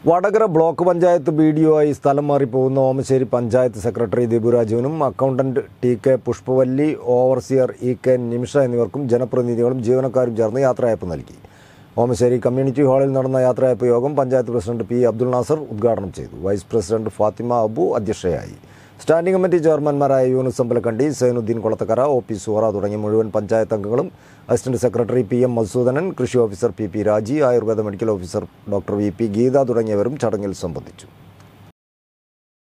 Vadakara block panchayat B D O ആയി സ്ഥലം മാറിപ്പോകുന്ന ഓമശ്ശേരി പഞ്ചായത്ത് സെക്രട്ടറി ദിബുരാജുവിനും accountant T K Pushpavalli overseer E K Nimisha എന്നിവർക്കും ജനപ്രതിനിധികളും ജീവനക്കാരും ചേർന്ന് യാത്രയയപ്പ് നൽകി ഓമശ്ശേരി കമ്മ്യൂണിറ്റി ഹാളിൽ നടന്ന യാത്രയയപ്പ് യോഗം പഞ്ചായത്ത് പ്രസിഡന്റ് പി അബ്ദുൾ നാസർ ഉദ്ഘാടനം ചെയ്തു വൈസ് പ്രസിഡന്റ് ഫാത്തിമ അബു അധ്യക്ഷയായി സ്റ്റാൻഡിംഗ് കമ്മിറ്റി ചെയർമാൻമാരായ യൂനുസ് അമ്പലക്കണ്ടി സൈനുദ്ദീൻ കൊളത്തക്കര ഒ പി സുഹറ തുടങ്ങിയ മുഴുവൻ പഞ്ചായത്ത് അംഗങ്ങളും assistant secretary P M Madhusoodanan കൃഷി officer P P Raji Ayurveda medical officer doctor V P Geetha തുടങ്ങിയവരും ചടങ്ങിൽ സംബന്ധിച്ചു